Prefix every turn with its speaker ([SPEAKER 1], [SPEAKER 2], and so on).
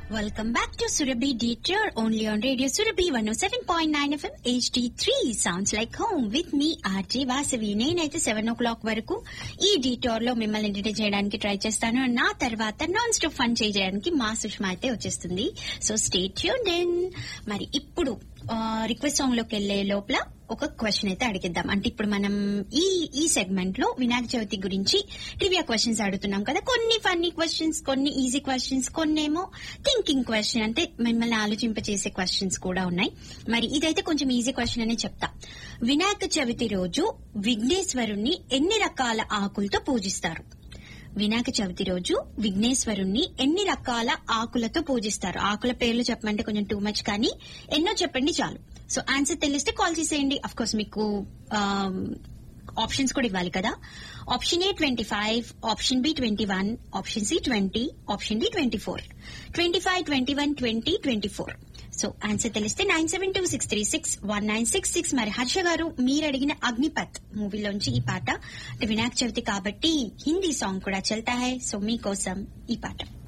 [SPEAKER 1] Welcome back to Surabhi Detour, only on Radio Surabhi 107.9 FM HD3. Sounds like home with me, RJ Vasavi నేనైతే seven ఓ clock వరకు ఈ detour లో మిమ్మల్ని entertain చేయడానికి try చేస్తాను నా తర్వాత నాన్ స్టాప్ ఫన్ చేయడానికి మా సుష్మా అయితే వచ్చేస్తుంది సో స్టే ట్యూన్ మరి ఇప్పుడు రిక్వెస్ట్ సాంగ్ లోకి వెళ్లే లోపల ఒక క్వశ్చన్ అయితే అడిగిద్దాం అంటే ఇప్పుడు మనం ఈ ఈ సెగ్మెంట్ లో వినాయక చవితి గురించి ట్రివియా క్వశ్చన్స్ అడుగుతున్నాం కదా కొన్ని ఫన్నీ క్వశ్చన్స్ కొన్ని ఈజీ క్వశ్చన్స్ కొన్నేమో థింకింగ్ క్వశ్చన్ అంటే మిమ్మల్ని ఆలోచింపచేసే క్వశ్చన్స్ కూడా ఉన్నాయి మరి ఇదైతే కొంచెం ఈజీ క్వశ్చన్ అనే చెప్తా వినాయక చవితి రోజు విఘ్నేశ్వరుణ్ణి ఎన్ని రకాల ఆకులతో పూజిస్తారు వినాయక చవితి రోజు విఘ్నేశ్వరుణ్ణి ఎన్ని రకాల ఆకులతో పూజిస్తారు ఆకుల పేర్లు చెప్పమంటే కొంచెం టూ మచ్ కానీ ఎన్నో చెప్పండి చాలు సో ఆన్సర్ తెలిస్తే కాల్ చేసేయండి అఫ్ కోర్స్ మీకు ఆప్షన్స్ కూడా ఇవ్వాలి కదా option A twenty five option B twenty one option C twenty option D twenty four twenty five twenty one twenty twenty four so answer తెలిస్తే nine seven two six three six one nine six six మరి హర్ష గారు మీరు అడిగిన అగ్నిపత్ మూవీలోంచి ఈ పాట వినాయక చవితి కాబట్టి Hindi song కూడా చల్తా high so మీకోసం ఈ పాట